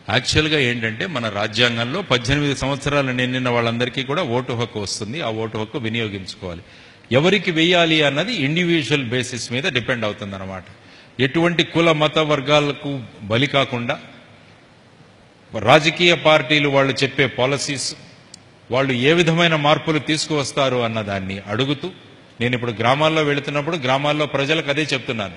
యాక్చువల్గా ఏంటంటే మన రాజ్యాంగంలో పద్దెనిమిది సంవత్సరాలు నిండిన వాళ్ళందరికీ కూడా ఓటు హక్కు వస్తుంది ఆ ఓటు హక్కు వినియోగించుకోవాలి ఎవరికి వెయ్యాలి అన్నది ఇండివిజువల్ బేసిస్ మీద డిపెండ్ అవుతుంది అనమాట ఎటువంటి కుల మత వర్గాలకు బలి కాకుండా రాజకీయ పార్టీలు వాళ్ళు చెప్పే పాలసీస్ వాళ్ళు ఏ విధమైన మార్పులు తీసుకువస్తారు అన్న దాన్ని అడుగుతూ నేను ఇప్పుడు గ్రామాల్లో వెళుతున్నప్పుడు గ్రామాల్లో ప్రజలకు అదే చెప్తున్నాను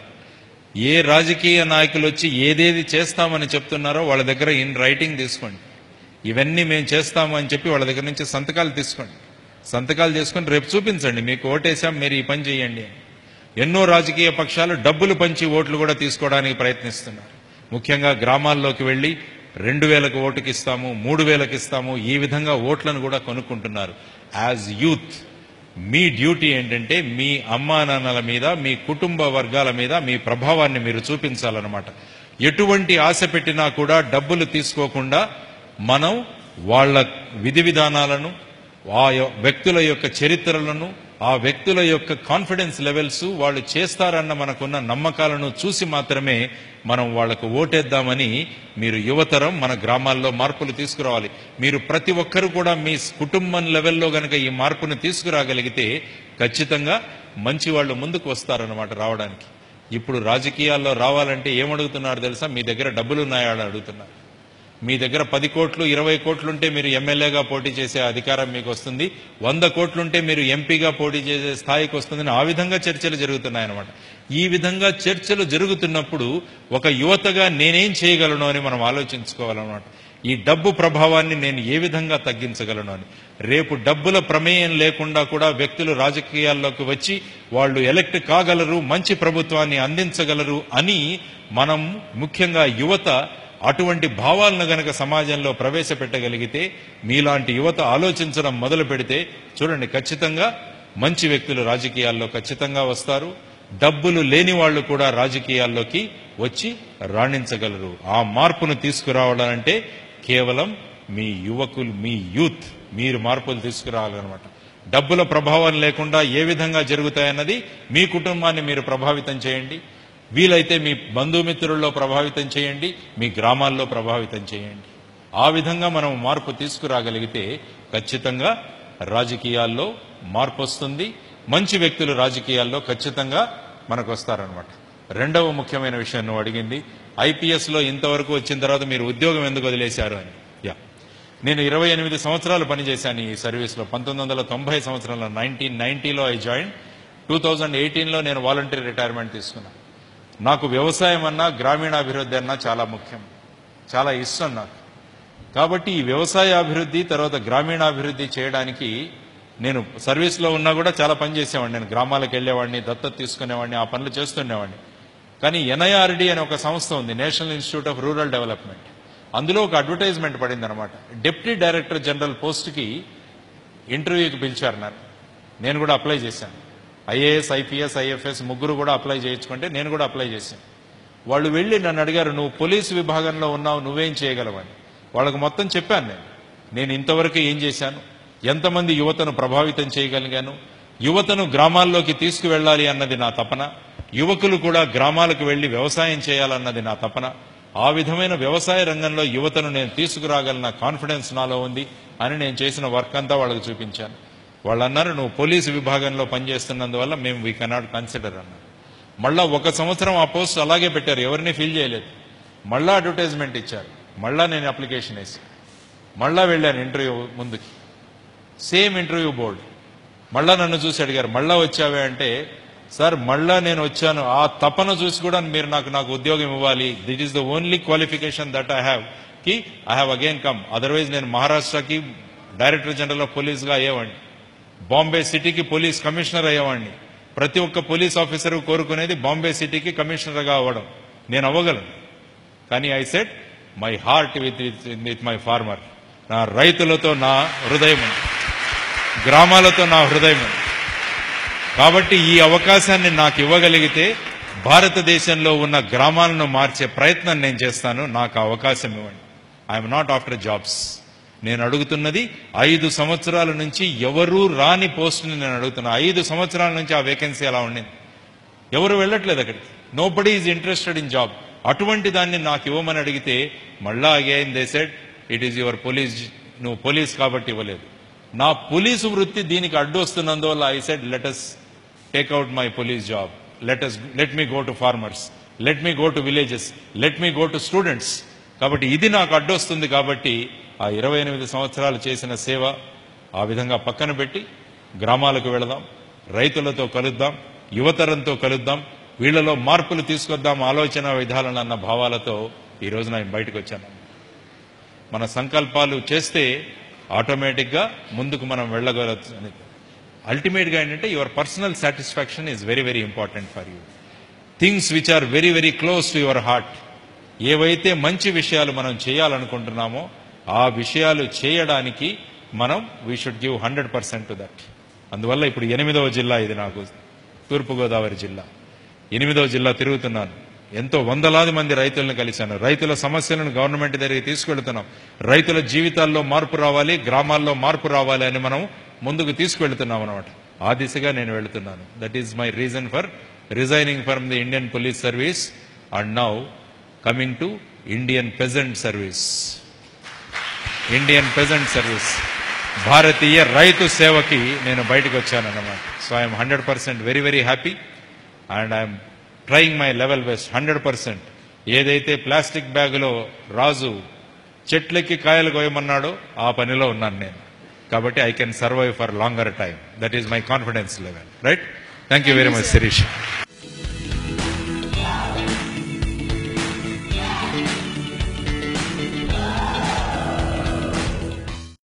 ఏ రాజకీయ నాయకులు వచ్చి ఏదేది చేస్తామని చెప్తున్నారో వాళ్ళ దగ్గర ఇన్ రైటింగ్ తీసుకోండి ఇవన్నీ మేము చేస్తాము అని చెప్పి వాళ్ళ దగ్గర నుంచి సంతకాలు తీసుకోండి సంతకాలు చేసుకొని రేపు చూపించండి మీకు ఓటేసాం మీరు ఈ పని చేయండి అని ఎన్నో రాజకీయ పక్షాలు డబ్బులు పంచి ఓట్లు కూడా తీసుకోవడానికి ప్రయత్నిస్తున్నారు ముఖ్యంగా గ్రామాల్లోకి వెళ్ళి రెండు వేలకు ఓటుకి ఇస్తాము మూడు వేలకు ఇస్తాము ఈ విధంగా ఓట్లను కూడా కొనుక్కుంటున్నారు యాజ్ యూత్ మీ డ్యూటీ ఏంటంటే మీ అమ్మా నాన్నల మీద మీ కుటుంబ వర్గాల మీద మీ ప్రభావాన్ని మీరు చూపించాలన్నమాట ఎటువంటి ఆశ పెట్టినా కూడా డబ్బులు తీసుకోకుండా మనం వాళ్ళ విధి విధానాలను ఆ యొ- వ్యక్తుల యొక్క చరిత్రలను ఆ వ్యక్తుల యొక్క కాన్ఫిడెన్స్ లెవెల్స్ వాళ్ళు చేస్తారన్న మనకున్న నమ్మకాలను చూసి మాత్రమే మనం వాళ్లకు ఓటేద్దామని మీరు యువతరం మన గ్రామాల్లో మార్పులు తీసుకురావాలి మీరు ప్రతి ఒక్కరు కూడా మీ కుటుంబం లెవెల్లో గనక ఈ మార్పును తీసుకురాగలిగితే ఖచ్చితంగా మంచి వాళ్ళు ముందుకు వస్తారన్నమాట రావడానికి ఇప్పుడు రాజకీయాల్లో రావాలంటే ఏమడుగుతున్నారు తెలుసా మీ దగ్గర డబ్బులు ఉన్నాయా అని అడుగుతున్నారు మీ దగ్గర పది కోట్లు ఇరవై కోట్లుంటే మీరు ఎమ్మెల్యేగా పోటీ చేసే అధికారం మీకు వస్తుంది వంద కోట్లుంటే మీరు ఎంపీగా పోటీ చేసే స్థాయికి వస్తుందని ఆ విధంగా చర్చలు జరుగుతున్నాయన్నమాట ఈ విధంగా చర్చలు జరుగుతున్నప్పుడు ఒక యువతగా నేనేం చేయగలను అని మనం ఆలోచించుకోవాలన్నమాట ఈ డబ్బు ప్రభావాన్ని నేను ఏ విధంగా తగ్గించగలను అని రేపు డబ్బుల ప్రమేయం లేకుండా కూడా వ్యక్తులు రాజకీయాల్లోకి వచ్చి వాళ్ళు ఎలక్ట్ కాగలరు మంచి ప్రభుత్వాన్ని అందించగలరు అని మనం ముఖ్యంగా యువత అటువంటి భావాలను గనక సమాజంలో ప్రవేశపెట్టగలిగితే మీలాంటి యువత ఆలోచించడం మొదలు పెడితే చూడండి ఖచ్చితంగా మంచి వ్యక్తులు రాజకీయాల్లో ఖచ్చితంగా వస్తారు డబ్బులు లేని వాళ్ళు కూడా రాజకీయాల్లోకి వచ్చి రాణించగలరు ఆ మార్పును తీసుకురావాలంటే కేవలం మీ యువకులు మీ యూత్ మీరు మార్పులు తీసుకురావాలన్నమాట డబ్బుల ప్రభావం లేకుండా ఏ విధంగా జరుగుతాయన్నది మీ కుటుంబాన్ని మీరు ప్రభావితం చేయండి వీలైతే మీ బంధుమిత్రుల్లో ప్రభావితం చేయండి మీ గ్రామాల్లో ప్రభావితం చేయండి ఆ విధంగా మనం మార్పు తీసుకురాగలిగితే ఖచ్చితంగా రాజకీయాల్లో మార్పు వస్తుంది మంచి వ్యక్తులు రాజకీయాల్లో ఖచ్చితంగా మనకు వస్తారనమాట రెండవ ముఖ్యమైన విషయం నువ్వు అడిగింది ఐపీఎస్ లో ఇంతవరకు వచ్చిన తర్వాత మీరు ఉద్యోగం ఎందుకు వదిలేశారు అని యా నేను ఇరవై ఎనిమిది సంవత్సరాలు పనిచేశాను ఈ సర్వీస్లో పంతొమ్మిది వందల తొంభై సంవత్సరంలో నైన్టీన్ నైన్టీలో ఐ జాయిన్ టూ థౌజండ్ ఎయిటీన్లో నేను వాలంటరీ రిటైర్మెంట్ తీసుకున్నాను నాకు వ్యవసాయం అన్నా గ్రామీణాభివృద్ధి అన్నా చాలా ముఖ్యం చాలా ఇష్టం నాకు కాబట్టి ఈ వ్యవసాయ అభివృద్ధి తర్వాత గ్రామీణాభివృద్ధి చేయడానికి నేను సర్వీస్లో ఉన్నా కూడా చాలా పని చేసేవాడిని నేను గ్రామాలకు వెళ్ళేవాడిని దత్తత తీసుకునేవాడిని ఆ పనులు చేస్తుండేవాడిని కానీ ఎన్ఐఆర్డి అనే ఒక సంస్థ ఉంది national institute of rural development అందులో ఒక అడ్వర్టైజ్మెంట్ పడింది అనమాట డిప్యూటీ డైరెక్టర్ జనరల్ పోస్ట్కి ఇంటర్వ్యూకి పిలిచారు నన్ను నేను కూడా అప్లై చేశాను ఐఏఎస్ ఐపీఎస్ ఐఎఫ్ఎస్ ముగ్గురు కూడా అప్లై చేయించుకుంటే నేను కూడా అప్లై చేశాను వాళ్ళు వెళ్ళి నన్ను అడిగారు నువ్వు పోలీసు విభాగంలో ఉన్నావు నువ్వేం చేయగలవని వాళ్ళకు మొత్తం చెప్పాను నేను నేను ఇంతవరకు ఏం చేశాను ఎంతమంది యువతను ప్రభావితం చేయగలిగాను యువతను గ్రామాల్లోకి తీసుకువెళ్ళాలి అన్నది నా తపన యువకులు కూడా గ్రామాలకు వెళ్లి వ్యవసాయం చేయాలన్నది నా తపన ఆ విధమైన వ్యవసాయ రంగంలో యువతను నేను తీసుకురాగలన కాన్ఫిడెన్స్ నాలో ఉంది అని నేను చేసిన వర్క్ అంతా వాళ్ళకి చూపించాను వాళ్ళు అన్నారు నువ్వు పోలీసు విభాగంలో పనిచేస్తున్నందువల్ల మేము వీ కెనాట్ కన్సిడర్ అన్నారు మళ్ళా ఒక సంవత్సరం ఆ పోస్ట్ అలాగే పెట్టారు ఎవరిని ఫిల్ చేయలేదు మళ్ళా అడ్వర్టైజ్మెంట్ ఇచ్చారు మళ్ళా నేను అప్లికేషన్ వేసి మళ్ళా వెళ్ళాను ఇంటర్వ్యూ ముందుకి సేమ్ ఇంటర్వ్యూ బోర్డు మళ్ళా నన్ను చూసి అడిగారు మళ్ళా వచ్చావే అంటే సార్ మళ్ళా నేను వచ్చాను ఆ తపన చూసి కూడా మీరు నాకు నాకు ఉద్యోగం ఇవ్వాలి that is the only qualification that I have కి I have again come otherwise నేను మహారాష్ట్రకి డైరెక్టర్ జనరల్ ఆఫ్ పోలీస్గా అయ్యేవాడిని బాంబే సిటీకి పోలీస్ కమిషనర్ అయ్యేవాడిని ప్రతి ఒక్క పోలీస్ ఆఫీసర్ కోరుకునేది బాంబే సిటీకి కమిషనర్గా అవ్వడం నేను అవ్వగలను కానీ I set my heart with with my farmer నా రైతులతో నా హృదయం ఉంది. గ్రామాలతో నా హృదయం ఉంది. కాబట్టి ఈ అవకాశాన్ని నాకు ఇవ్వగలిగితే భారతదేశంలో ఉన్న గ్రామాలను మార్చే ప్రయత్నం నేను చేస్తాను నాకు ఆ అవకాశం ఇవ్వండి ఐఎమ్ నాట్ ఆఫ్టర్ జాబ్స్ నేను అడుగుతున్నది ఐదు సంవత్సరాల నుంచి ఎవరూ రాని పోస్ట్ని నేను అడుగుతున్నా ఐదు సంవత్సరాల నుంచి ఆ వేకెన్సీ అలా ఉండింది ఎవరు వెళ్ళట్లేదు అక్కడికి nobody is interested in job అటువంటి దాన్ని నాకు ఇవ్వమని అడిగితే మళ్ళా again they said it is your police నువ్వు పోలీస్ కాబట్టి ఇవ్వలేదు నా పోలీసు వృత్తి దీనికి అడ్డు వస్తున్నందువల్ల I said let us take out my police job let us let me go to farmers let me go to villages let me go to students కాబట్టి ఇది నాకు అడ్డొస్తుంది కాబట్టి ఆ ఇరవై ఎనిమిది సంవత్సరాలు చేసిన సేవ ఆ విధంగా పక్కన పెట్టి గ్రామాలకు వెళదాం రైతులతో కలుద్దాం యువతరంతో కలుద్దాం వీళ్ళలో మార్పులు తీసుకొద్దాం ఆలోచన విధానాలు అన్న భావాలతో ఈ రోజు నేను బయటకు వచ్చాను మన సంకల్పాలు చేస్తే ఆటోమేటిక్గా ముందుకు మనం వెళ్ళగలచ్చు అల్టిమేట్గా ఏంటంటే your personal satisfaction is very very important for you things which are very very close to your heart ఏవైతే మంచి విషయాలు మనం చేయాలనుకుంటున్నామో ఆ విషయాలు చేయడానికి మనం we should give hundred percent to that అందువల్ల ఇప్పుడు ఎనిమిదవ జిల్లా ఇది నాకు తూర్పుగోదావరి జిల్లా ఎనిమిదవ జిల్లా తిరుగుతున్నాను ఎంతో వందలాది మంది రైతులను కలిశాను రైతుల సమస్యలను గవర్నమెంట్ దగ్గరికి తీసుకెళ్తున్నాం రైతుల జీవితాల్లో మార్పు రావాలి గ్రామాల్లో మార్పు రావాలి అని మనం ముందుకు తీసుకెళ్తున్నాం అనమాట ఆ దిశగా నేను వెళుతున్నాను that is my reason for resigning from the Indian police service and now coming to Indian peasant service Indian peasant service భారతీయ రైతు సేవకి నేను బయటకు వచ్చాను అన్నమాట so I'm hundred percent very very happy and I'm trying my level best hundred percent ఏదైతే plastic బ్యాగులో రాజు చెట్లెక్కి కాయలు కోయమన్నాడో ఆ పనిలో ఉన్నాను నేను కాబట్టి I can survive for longer time that is my confidence level right thank you very much Sirish